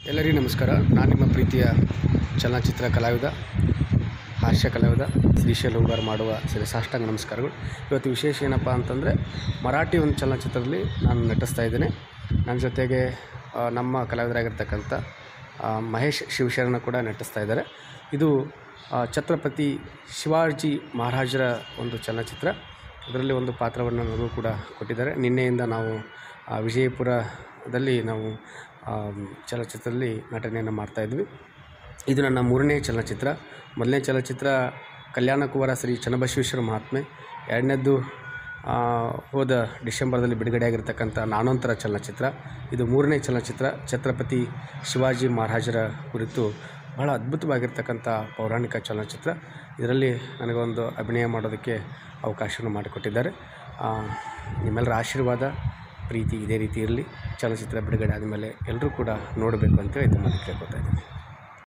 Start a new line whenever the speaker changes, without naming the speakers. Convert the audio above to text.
ಎಲ್ಲರಿಗೂ ನಮಸ್ಕಾರ ನಾನು ನಿಮ್ಮ ಪ್ರೀತಿಯ ಚಲನಚಿತ್ರ ಕಲಾವಿದ ಹಾಸ್ಯ ಕಲಾವಿದ ಶ್ರೀಶೈಲ್ ಹೂಗಾರ್ ಮಾಡುವ ಶ್ರೀ ಸಾಷ್ಟಾಂಗ ನಮಸ್ಕಾರಗಳು ಇವತ್ತು ವಿಶೇಷ ಏನಪ್ಪ ಅಂತಂದರೆ ಮರಾಠಿ ಒಂದು ಚಲನಚಿತ್ರದಲ್ಲಿ ನಾನು ನಟಿಸ್ತಾ ಇದ್ದೇನೆ ನನ್ನ ಜೊತೆಗೆ ಆ, ನಮ್ಮ ಕಲಾವಿದರಾಗಿರ್ತಕ್ಕಂಥ ಆ, ಮಹೇಶ್ ಶಿವಶರಣ ಕೂಡ ನಟಿಸ್ತಾ ಇದ್ದಾರೆ ಇದು ಆ, ಛತ್ರಪತಿ ಶಿವಾಜಿ ಮಹಾರಾಜರ ಒಂದು ಚಲನಚಿತ್ರ ಇದರಲ್ಲಿ ಒಂದು ಪಾತ್ರವನ್ನು ನನಗೂ ಕೂಡ ಕೊಟ್ಟಿದ್ದಾರೆ ನಿನ್ನೆಯಿಂದ ನಾವು ಆ, ವಿಜಯಪುರದಲ್ಲಿ ನಾವು ಆ, ಚಲನಚಿತ್ರದಲ್ಲಿ ನಟನೆಯನ್ನು ಮಾಡ್ತಾಯಿದ್ವಿ ಇದು ನನ್ನ ಮೂರನೇ ಚಲನಚಿತ್ರ ಮೊದಲನೇ ಚಲನಚಿತ್ರ ಕಲ್ಯಾಣ ಕುವರ ಶ್ರೀ ಚನ್ನಬಸವೇಶ್ವರ ಮಹಾತ್ಮೆ ಎರಡನೇದ್ದು ಆ, ಹೋದ ಡಿಸೆಂಬರ್ದಲ್ಲಿ ಬಿಡುಗಡೆಯಾಗಿರ್ತಕ್ಕಂಥ ನಾನೊಂತರ ಚಲನಚಿತ್ರ ಇದು ಮೂರನೇ ಚಲನಚಿತ್ರ ಛತ್ರಪತಿ ಶಿವಾಜಿ ಮಹಾರಾಜರ ಕುರಿತು ಬಹಳ ಅದ್ಭುತವಾಗಿರ್ತಕ್ಕಂಥ ಪೌರಾಣಿಕ ಚಲನಚಿತ್ರ ಇದರಲ್ಲಿ ನನಗೊಂದು ಅಭಿನಯ ಮಾಡೋದಕ್ಕೆ ಅವಕಾಶವನ್ನು ಮಾಡಿಕೊಟ್ಟಿದ್ದಾರೆ ಆ, ನಿಮ್ಮೆಲ್ಲರ ಆಶೀರ್ವಾದ ಪ್ರೀತಿ ಇದೇ ರೀತಿ ಇರಲಿ ಚಲನಚಿತ್ರ ಬಿಡುಗಡೆ ಆದಮೇಲೆ ಎಲ್ಲರೂ ಕೂಡ ನೋಡಬೇಕು ಅಂತೇಳಿ ತಮ್ಮಲ್ಲಿ ಕೇಳ್ಕೊತಾ ಇದ್ದೀನಿ